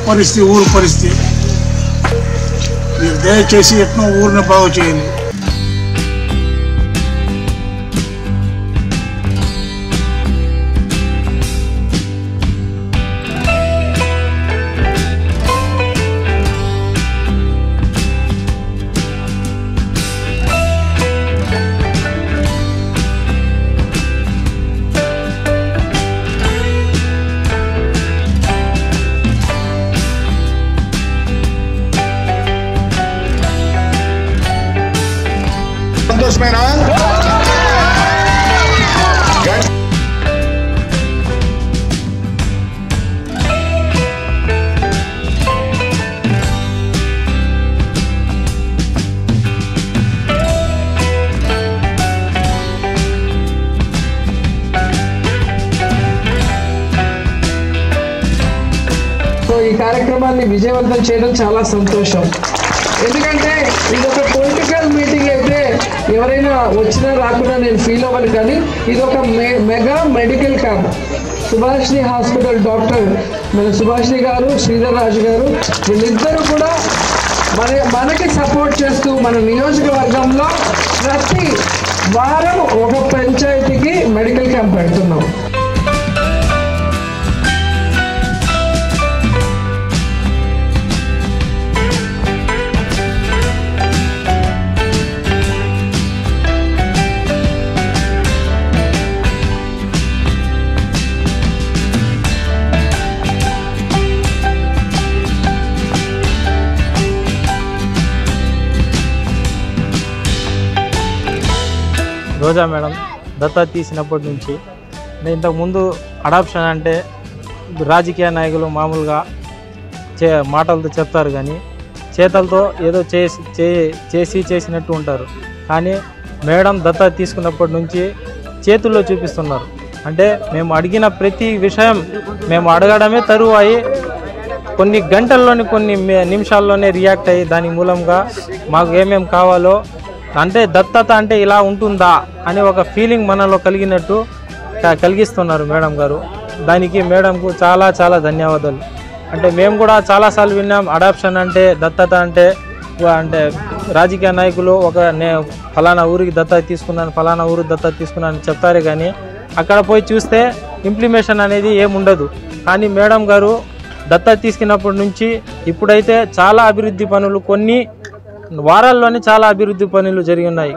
పరిస్థితి ఊరు పరిస్థితి మీరు దయచేసి ఎట్నో ఊరిని బాగు చేయండి సంతోషమేనా సో ఈ కార్యక్రమాన్ని విజయవంతం చేయడం చాలా సంతోషం ఎందుకంటే ఇది ఒక పొలిటికల్ మీటింగ్ అయితే ఎవరైనా వచ్చినా రాకుండా నేను ఫీల్ అవ్వను కానీ ఇది ఒక మె- mega medical camp Subhashini hospital doctor మన సుభాష్ని గారు శ్రీధర్ రాజు గారు వీళ్ళిద్దరూ కూడా మన మనకి సపోర్ట్ చేస్తూ మన నియోజకవర్గంలో ప్రతి వారం ఒక పంచాయతీకి మెడికల్ క్యాంప్ పెడుతున్నాం రోజా మేడం దత్తా తీసినప్పటి నుంచి నేను ఇంతకుముందు అడాప్షన్ అంటే రాజకీయ నాయకులు మామూలుగా చే మాటలతో చెప్తారు కానీ చేతలతో ఏదో చేసి చే- చేసి చేసినట్టు ఉంటారు కానీ మేడం దత్తా తీసుకున్నప్పటి నుంచి చేతుల్లో చూపిస్తున్నారు అంటే మేము అడిగిన ప్రతి విషయం మేము అడగడమే తరువాయి కొన్ని గంటల్లోని కొన్ని మి- నిమిషాల్లోనే రియాక్ట్ అయ్యి దాని మూలంగా మాకు ఏమేం కావాలో అంటే దత్తత అంటే ఇలా ఉంటుందా అనే ఒక ఫీలింగ్ మనలో కలిగినట్టు క- కలిగిస్తున్నారు మేడం గారు దానికి మేడంకు చాలా చాలా ధన్యవాదాలు అంటే మేము కూడా చాలాసార్లు విన్నాం అడాప్షన్ అంటే దత్తత అంటే వా- అంటే రాజకీయ నాయకులు ఒక నే ఫలానా ఊరికి దత్తత తీసుకున్నాను ఫలానా ఊరికి దత్తత తీసుకున్నాను అని చెప్తారే కానీ అక్కడ పోయి చూస్తే ఇంప్లిమేషన్ అనేది ఏముండదు కానీ మేడం గారు దత్తత తీసుకున్నప్పటి నుంచి ఇప్పుడైతే చాలా అభివృద్ధి పనులు కొన్ని వారాల్లోనే చాలా అభివృద్ధి పనులు జరిగి ఉన్నాయి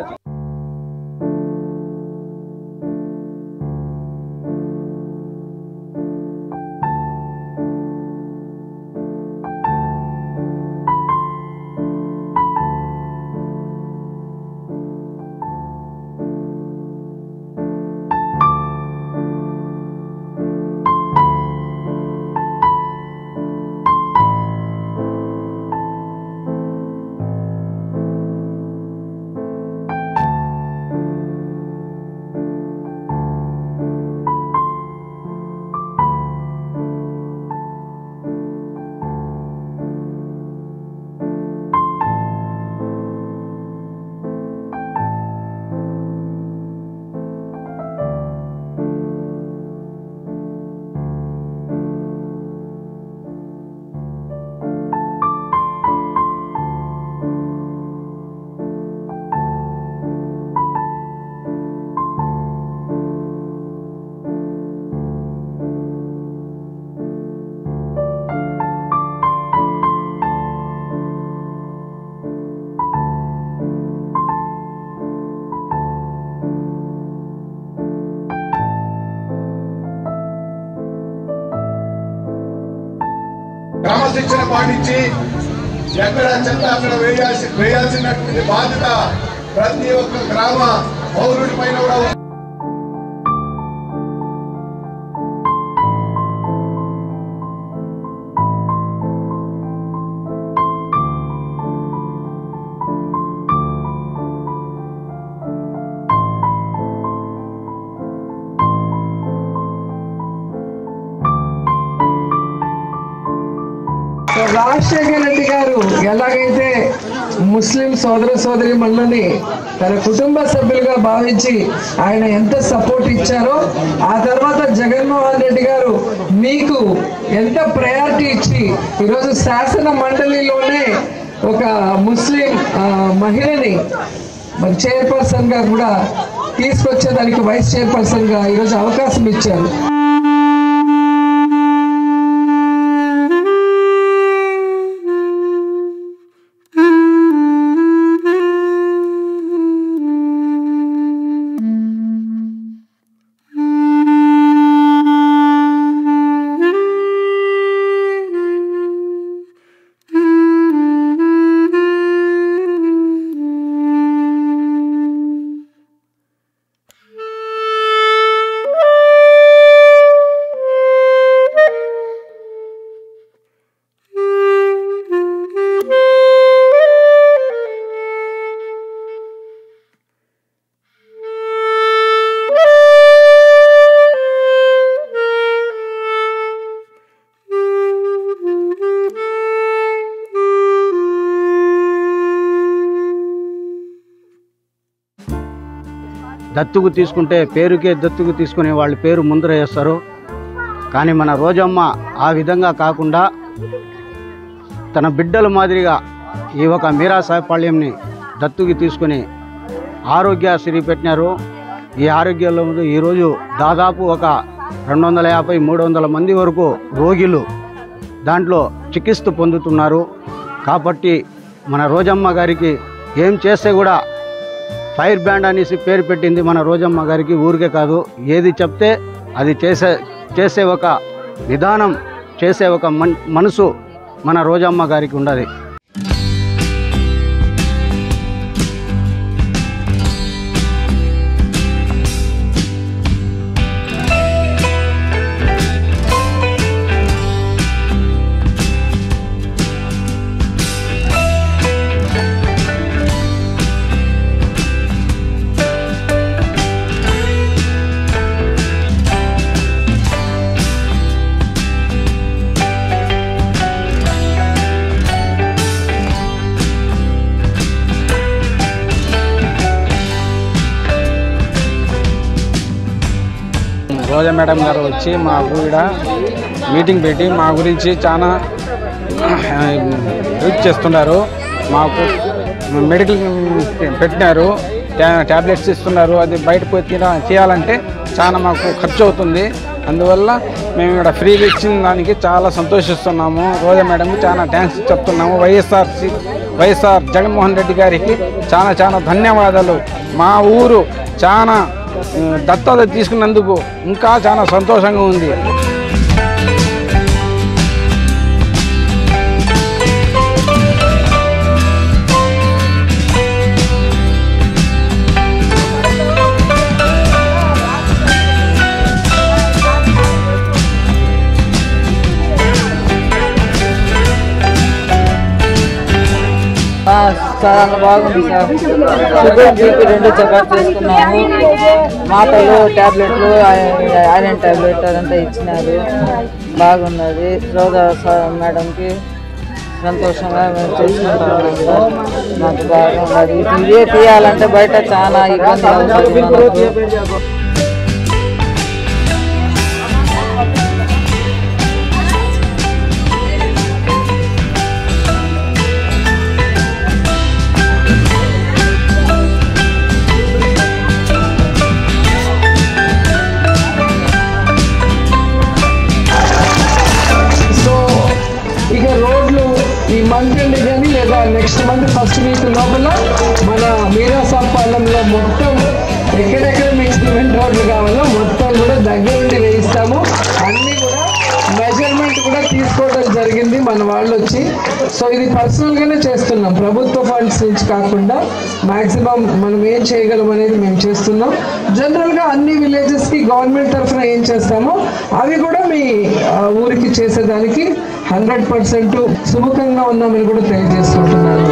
క్రమశిక్షణ పాటించి ఎక్కడ చెత్త అక్కడ వేయాల్సి వేయాల్సినటువంటి బాధ్యత ప్రతి ఒక్క గ్రామ పౌరుడి పైన కూడా ఉంది. రాజశేఖర రెడ్డి గారు ఎలాగైతే ముస్లిం సోదర సోదరి మళ్ళని తన కుటుంబ సభ్యులుగా భావించి ఆయన ఎంత సపోర్ట్ ఇచ్చారో ఆ తర్వాత జగన్మోహన్ రెడ్డి గారు మీకు ఎంత ప్రయారిటీ ఇచ్చి ఈరోజు శాసన మండలిలోనే ఒక ముస్లిం ఆ, మహిళని మరి చైర్పర్సన్ గా కూడా తీసుకొచ్చేదానికి వైస్ చైర్పర్సన్ గా ఈరోజు అవకాశం ఇచ్చారు దత్తుకు తీసుకుంటే పేరుకే దత్తుకు తీసుకునే వాళ్ళ పేరు ముందర వేస్తారు కానీ మన రోజమ్మ ఆ విధంగా కాకుండా తన బిడ్డల మాదిరిగా ఈ ఒక మీరా సాయపాళ్యంని దత్తుకి తీసుకుని ఆరోగ్యశ్రీ పెట్టినారు ఈ ఆరోగ్యంలో ఈరోజు దాదాపు ఒక రెండు వందల యాభై మూడు వందల మంది వరకు రోగులు దాంట్లో చికిత్స పొందుతున్నారు కాబట్టి మన రోజమ్మ గారికి ఏం చేస్తే కూడా ఫైర్ బ్యాండ్ అనేసి పేరు పెట్టింది మన రోజమ్మ గారికి ఊరికే కాదు ఏది చెప్తే అది చేసే చేసే ఒక విధానం చేసే ఒక మన్ మనసు మన రోజమ్మ గారికి ఉండదు రోజా మేడం గారు వచ్చి మాకు ఇక్కడ మీటింగ్ పెట్టి మా గురించి చాలా హెల్ప్ చేస్తున్నారు మాకు మెడికల్ పెట్టినారు ట్యా- ట్యాబ్లెట్స్ ఇస్తున్నారు అది బయట పోయి తిన చేయాలంటే చాలా మాకు ఖర్చు అవుతుంది అందువల్ల మేము ఇక్కడ ఫ్రీగా ఇచ్చిన దానికి చాలా సంతోషిస్తున్నాము రోజా మేడంకి చాలా థ్యాంక్స్ చెప్తున్నాము వైఎస్ఆర్ వైఎస్ఆర్ జగన్మోహన్ రెడ్డి గారికి చాలా చాలా ధన్యవాదాలు మా ఊరు చాలా ఆ, దత్తత తీసుకున్నందుకు ఇంకా చాలా సంతోషంగా ఉంది ఆ, చాలా బాగుంది సార్ షుగర్ బీపీ రెండు చెకప్ చేసుకున్నాము మాటలు టాబ్లెట్లు ఐ- ఐరన్ టాబ్లెట్ అదంతా ఇచ్చినారు బాగున్నది రోజా సార్ మేడంకి సంతోషంగా మేము చేసుకుంటున్నాము సార్ మాకు బాగున్నది ఇవే తీయాలంటే బయట చాలా ఇబ్బంది అవుతుంది మనకు సో ఇక రోడ్లు ఈ మంత్ ఎండ్ కానీ లేదా నెక్స్ట్ మంత్ ఫస్ట్ వీక్ లోపల మన మీరాసాపాలెంలో మొత్తం ఎక్కడెక్కడ మీకు సిమెంట్ రోడ్లు కావాలో మొత్తం కూడా దగ్గరుండి వేయిస్తాము అన్నీ కూడా మెజర్మెంట్ కూడా తీసుకోవడం జరిగింది మన వాళ్ళు వచ్చి సో ఇది పర్సనల్గానే చేస్తున్నాం ప్రభుత్వ ఫండ్స్ నుంచి కాకుండా మాక్సిమం మనం ఏం చేయగలం అనేది మేము చేస్తున్నాం జనరల్గా అన్ని విలేజెస్కి గవర్నమెంట్ తరఫున ఏం చేస్తామో అవి కూడా మీ ఆ, ఊరికి చేసేదానికి హండ్రెడ్ పర్సెంట్ సుముఖంగా ఉన్నామని కూడా తెలియజేసుకుంటున్నాను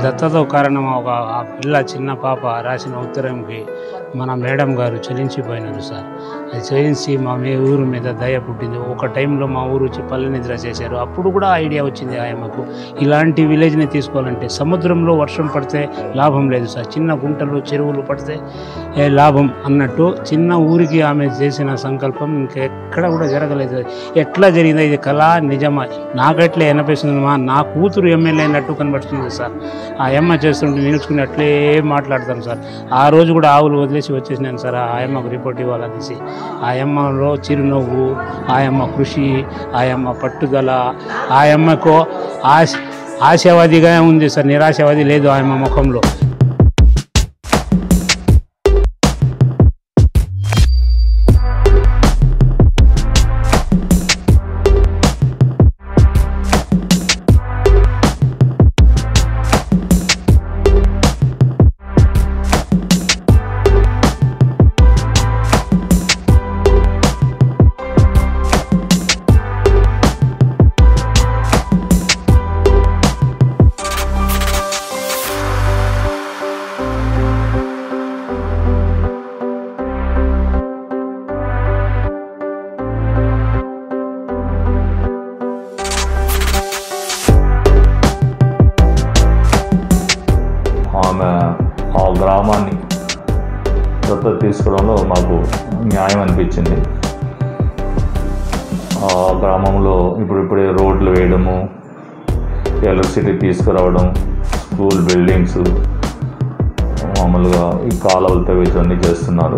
దత్తతో కారణం ఒక ఆ పిల్ల చిన్న పాప రాసిన ఉత్తరంకి మన మేడం గారు చెల్లించిపోయినారు సార్ అది చెల్లించి మా మీ ఊరు మీద దయ పుట్టింది ఒక టైంలో మా ఊరు వచ్చి పల్లె నిద్ర చేశారు అప్పుడు కూడా ఐడియా వచ్చింది ఆయమ్మకు ఇలాంటి విలేజ్ని తీసుకోవాలంటే సముద్రంలో వర్షం పడితే లాభం లేదు సార్ చిన్న గుంటలు చెరువులు పడితే ఏ లాభం అన్నట్టు చిన్న ఊరికి ఆమె చేసిన సంకల్పం ఇంకెక్కడ కూడా జరగలేదు ఎట్లా జరిగిందో ఇది కళ నిజమా నాకట్లే అనిపిస్తుంది మా నా కూతురు ఎమ్మెల్యే అయినట్టు కనబడుతుంది సార్ ఆ అమ్మ చేస్తుంటే నిలుచుకుని అట్లే మాట్లాడతాం సార్ ఆ రోజు కూడా ఆవులు వదిలేసి వచ్చేసినాను సార్ ఆ అమ్మకు రిపోర్ట్ ఇవ్వాలనేసి ఆ అమ్మలో చిరునవ్వు ఆ అమ్మ కృషి ఆ అమ్మ పట్టుదల ఆ అమ్మకు ఆశ ఆశావాదిగా ఉంది సార్ నిరాశావాది లేదు ఆ అమ్మ ముఖంలో ఆమె ఆ గ్రామాన్ని దత్తత తీసుకోవడంలో మాకు న్యాయం అనిపించింది ఆ గ్రామంలో ఇప్పుడిప్పుడే రోడ్లు వేయడము ఎలక్ట్రిసిటీ తీసుకురావడం స్కూల్ బిల్డింగ్స్ మామూలుగా ఈ కాలువలతో ఇవన్నీ చేస్తున్నారు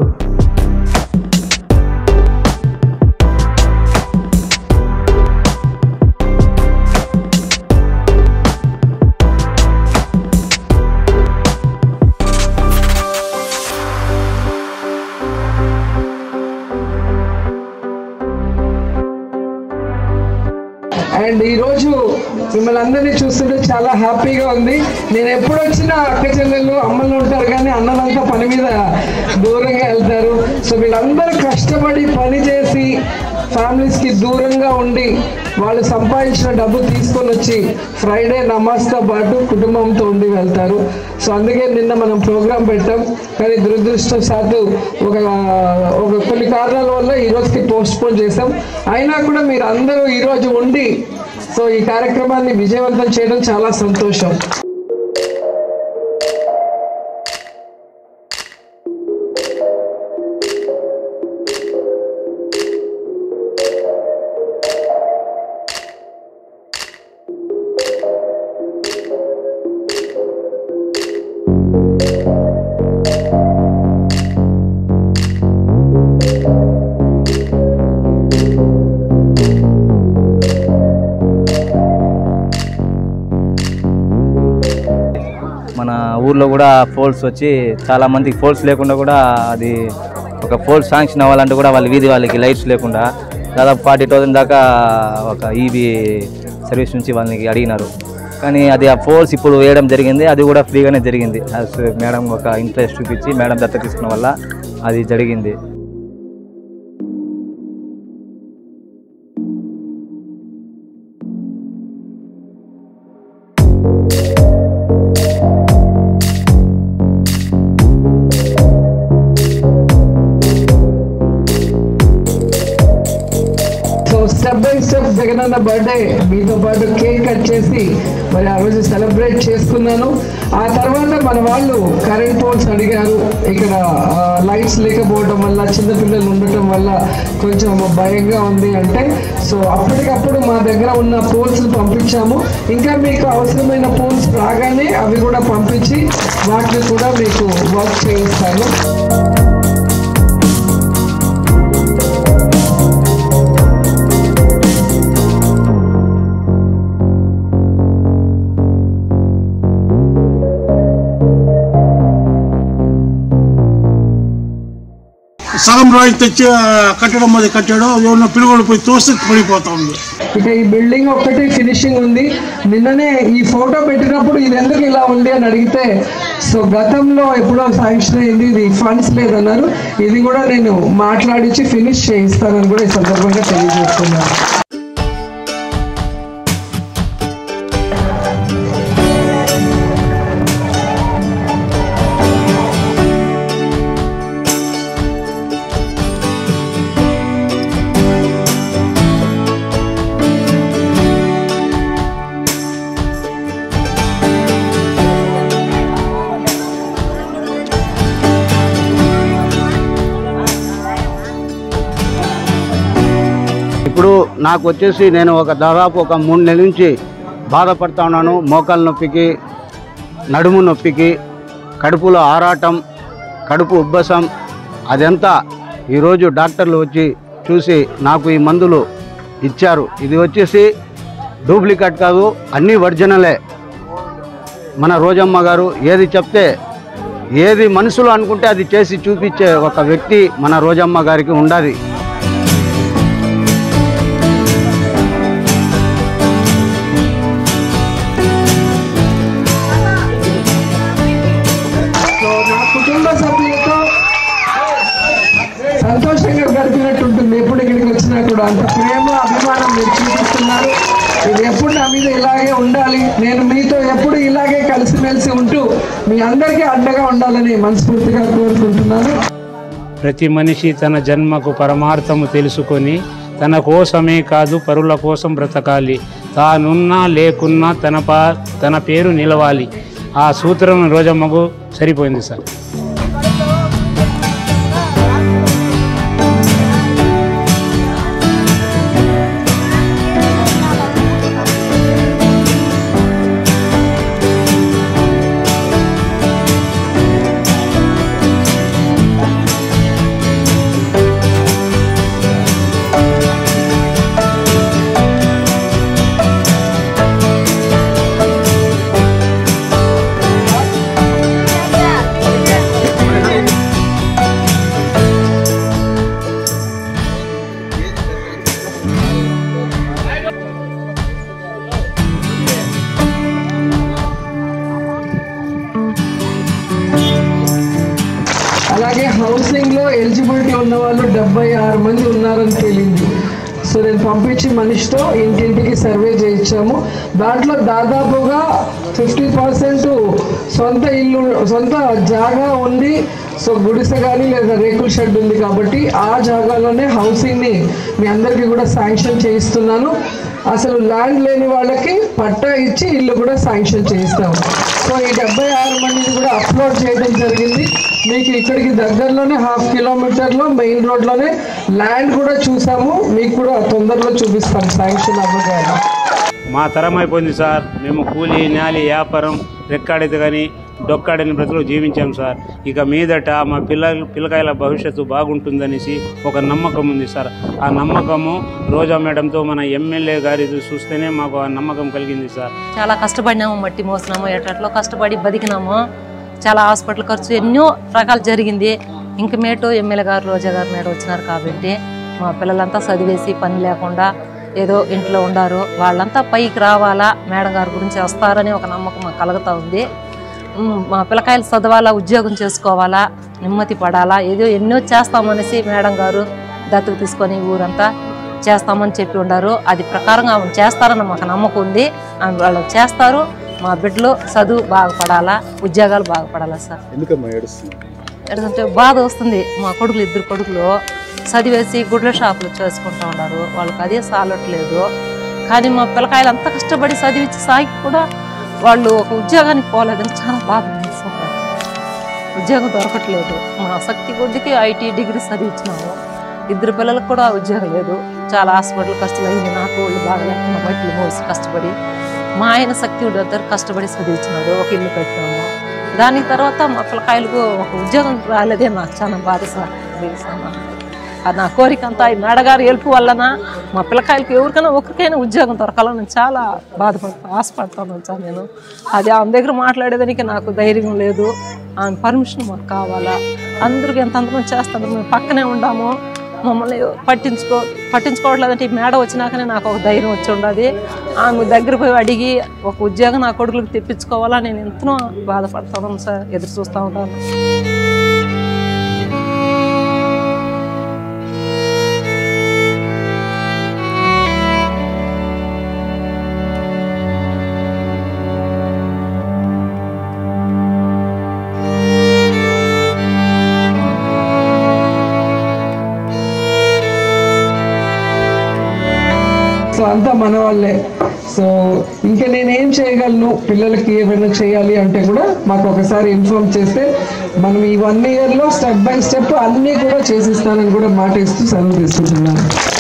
అండ్ ఈరోజు మిమ్మల్ని అందరినీ చూస్తుంటే చాలా హ్యాపీగా ఉంది నేను ఎప్పుడు వచ్చినా అక్క చెల్లెళ్ళు అమ్మలు ఉంటారు కానీ అన్నలంతా పని మీద దూరంగా వెళ్తారు సో వీళ్ళందరూ కష్టపడి పని చేసి ఫ్యామిలీస్కి దూరంగా ఉండి వాళ్ళు సంపాదించిన డబ్బు తీసుకొని వచ్చి ఫ్రైడే నమాజ్తో పాటు కుటుంబంతో ఉండి వెళ్తారు సో అందుకే నిన్న మనం ప్రోగ్రాం పెట్టాం కానీ దురదృష్టవశాత్తు ఒక ఒక కొన్ని కారణాల వల్ల ఈ రోజుకి పోస్ట్ పోన్ చేసాం అయినా కూడా మీరు అందరూ ఈరోజు ఉండి సో ఈ కార్యక్రమాన్ని విజయవంతం చేయడం చాలా సంతోషం మన ఊర్లో కూడా పోల్స్ వచ్చి చాలా మందికి పోల్స్ లేకుండా కూడా అది ఒక పోల్ శాంక్షన్ అవ్వాలంటే కూడా వాళ్ళ వీధి వాళ్ళకి లైట్స్ లేకుండా దాదాపు ఫార్టీ థౌసండ్ దాకా ఒక ఈబీ సర్వీస్ నుంచి వాళ్ళకి అడిగినారు కానీ అది ఆ పోల్స్ ఇప్పుడు వేయడం జరిగింది అది కూడా ఫ్రీగానే జరిగింది as మేడం ఒక ఇంట్రెస్ట్ చూపించి మేడం దత్త తీసుకున్న వల్ల అది జరిగింది so step by step Jagananna birthday మీతో పాటు కేక్ కట్ చేసి మరి ఆ రోజు సెలబ్రేట్ చేసుకున్నాను ఆ తర్వాత మన వాళ్ళు కరెంట్ పోల్స్ అడిగారు ఇక్కడ లైట్స్ లేకపోవడం వల్ల చిన్నపిల్లలు ఉండటం వల్ల కొంచెం భయంగా ఉంది అంటే సో అప్పటికప్పుడు మా దగ్గర ఉన్న పోల్స్ పంపించాము ఇంకా మీకు అవసరమైన పోల్స్ రాగానే అవి కూడా పంపించి వాటిని కూడా మీకు వర్క్ చేయిస్తాను సగం రాయి తెచ్చి ఆ, కట్టడం అది కట్టాడు ఎవరినో పిలుగోడు పోయి తోస్తే పడిపోతా ఉంది ఇక ఈ బిల్డింగ్ ఒక్కటి ఫినిషింగ్ ఉంది నిన్ననే ఈ ఫోటో పెట్టినప్పుడు ఇది ఎందుకు ఇలా ఉంది అని అడిగితే సో గతంలో ఎప్పుడో శాంక్షన్ అయింది ఇది ఫండ్స్ లేదన్నారు ఇది కూడా నేను మాట్లాడించి ఫినిష్ చేయిస్తానని కూడా ఈ సందర్భంగా తెలియజేస్తున్నాను ఇప్పుడు నాకు వచ్చేసి నేను ఒక దాదాపు ఒక మూడు నెలల నుంచి బాధపడతా ఉన్నాను మోకాల నొప్పికి నడుము నొప్పికి కడుపులో ఆరాటం కడుపు ఉబ్బసం అదంతా ఈరోజు డాక్టర్లు వచ్చి చూసి నాకు ఈ మందులు ఇచ్చారు ఇది వచ్చేసి డూప్లికేట్ కాదు అన్నీ ఒరిజినలే మన రోజమ్మ గారు ఏది చెప్తే ఏది మనసులో అనుకుంటే అది చేసి చూపించే ఒక వ్యక్తి మన రోజమ్మ గారికి ఉండాలి సో నా కుటుంబ సభ్యులతో సంతోషంగా గడిపినట్టు ఉంటుంది ఎప్పుడు ఇక్కడికి వచ్చినా కూడా అంత ప్రేమ అభిమానం మీరు చూపిస్తున్నారు ఇది ఎప్పుడు నా మీద ఇలాగే ఉండాలి నేను మీతో ఎప్పుడు ఇలాగే కలిసిమెలిసి ఉంటూ మీ అందరికీ అండగా ఉండాలని మనస్ఫూర్తిగా కోరుకుంటున్నాను ప్రతి మనిషి తన జన్మకు పరమార్థము తెలుసుకొని తన కోసమే కాదు పరుల కోసం బ్రతకాలి తానున్నా లేకున్నా తన పా తన పేరు నిలవాలి ఆ సూత్రం రోజమ్మకు సరిపోయింది సార్ అలాగే హౌసింగ్ లో ఎలిజిబిలిటీ ఉన్న వాళ్ళు డెబ్బై ఆరు మంది ఉన్నారని తేలింది సో నేను పంపించి మనిషితో ఇంటింటికి సర్వే చేయించాము దాంట్లో దాదాపుగా ఫిఫ్టీ పర్సెంట్ సొంత ఇల్లు సొంత జాగా ఉంది సో గుడిసె కానీ లేదా రేకుల షెడ్ ఉంది కాబట్టి ఆ జాగాలోనే హౌసింగ్ని మీ అందరికీ కూడా శాంక్షన్ చేయిస్తున్నాను అసలు ల్యాండ్ లేని వాళ్ళకి పట్టా ఇచ్చి ఇల్లు కూడా శాంక్షన్ చేయిస్తాం సో ఈ డెబ్బై ఆరు మందిని కూడా అప్లోడ్ చేయడం జరిగింది మీకు ఇక్కడికి దగ్గరలోనే హాఫ్ కిలోమీటర్లో మెయిన్ రోడ్లోనే ల్యాండ్ కూడా చూసాము మీకు కూడా తొందరలో చూపిస్తాం శాంక్షన్ అవ్వగానే మా తరం అయిపోయింది సార్ మేము కూలి నేలి వ్యాపారం రెక్కాడితే కానీ డొక్కాడని బ్రతులు జీవించాం సార్ ఇక మీదట మా పిల్లల పిల్లకాయల భవిష్యత్తు బాగుంటుందనేసి ఒక నమ్మకం ఉంది సార్ ఆ నమ్మకము రోజా మేడంతో మన ఎమ్మెల్యే గారి చూస్తేనే మాకు ఆ నమ్మకం కలిగింది సార్ చాలా కష్టపడినాము మట్టి మోసినాము ఎట్లా కష్టపడి బతికినాము చాలా హాస్పిటల్ ఖర్చు ఎన్నో రకాలు జరిగింది ఇంక మేటు ఎమ్మెల్యే గారు రోజా గారు మేడం వచ్చినారు కాబట్టి మా పిల్లలంతా చదివేసి పని లేకుండా ఏదో ఇంట్లో ఉండారు వాళ్ళంతా పైకి రావాలా మేడం గారి గురించి వస్తారని ఒక నమ్మకం మాకు కలుగుతూ ఉంది ఉమ్, మా పిల్లకాయలు చదవాలా ఉద్యోగం చేసుకోవాలా నెమ్మది పడాలా ఏదో ఎన్నో చేస్తామనేసి మేడం గారు దత్తు తీసుకొని ఊరంతా చేస్తామని చెప్పి ఉండారు అది ప్రకారంగా ఆమె చేస్తారని మాకు నమ్మకం ఉంది ఆమె వాళ్ళు చేస్తారు మా బిడ్డలు చదువు బాగుపడాలా ఉద్యోగాలు బాగుపడాలా సార్ ఎందుకమ్మా ఏడుస్తుంది ఎందుకంటే బాధ వస్తుంది మా కొడుకులు ఇద్దరు కొడుకులు చదివేసి గుడ్ల షాపులు చేసుకుంటూ ఉన్నారు వాళ్ళకి అదే సాలట్లేదు కానీ మా పిల్లకాయలు అంత కష్టపడి చదివించి సాగి కూడా వాళ్ళు ఒక ఉద్యోగానికి పోలేదని చాలా బాధ ఉంది సార్ ఉద్యోగం దొరకట్లేదు మా శక్తి కొద్దికి ఐటీ డిగ్రీ చదివించినాము ఇద్దరు పిల్లలకు కూడా ఉద్యోగం లేదు చాలా హాస్పిటల్ ఖర్చులు అయింది నాకు వాళ్ళు బాగలేకుండా బట్టలు మోసి కష్టపడి మా ఆయన శక్తి ఉండేద్దరు కష్టపడి చదివించినాడు ఒక ఇల్లు కట్టినాము దాని తర్వాత మా పిల్లకాయలకు ఒక ఉద్యోగం రాలేదే నాకు చాలా బాధ సార్ తెలుసా నాకు. అది నా కోరిక అంతా ఈ మేడగారు హెల్ప్ వలన మా పిల్లకాయలకి ఎవరికైనా ఒకరికైనా ఉద్యోగం దొరకాలని చాలా బాధపడతా ఆశపడతాను సార్ నేను అది ఆమె దగ్గర మాట్లాడేదానికి నాకు ధైర్యం లేదు ఆమె పర్మిషన్ మాకు కావాలా అందరికి ఎంత అంతమంది చేస్తాను మేము పక్కనే ఉండాము మమ్మల్ని పట్టించుకో పట్టించుకోవట్లేదంటే ఈ మేడ వచ్చినాకనే నాకు ఒక ధైర్యం వచ్చి ఉండదు ఆమె దగ్గర పోయి అడిగి ఒక ఉద్యోగం నా కొడుకులకు తెప్పించుకోవాలా నేను ఎంతనో బాధపడతాను సార్ ఎదురు చూస్తూ ఉంటాను సో అంతా మన వాళ్ళే సో ఇంకా నేనేం చేయగలను పిల్లలకి ఏమైనా చేయాలి అంటే కూడా మాకు ఒకసారి ఇన్ఫార్మ్ చేస్తే మనం ఈ వన్ ఇయర్లో స్టెప్ బై స్టెప్ అన్నీ కూడా చేసిస్తానని కూడా మాట ఇస్తూ సెలవు తీసుకుంటున్నాను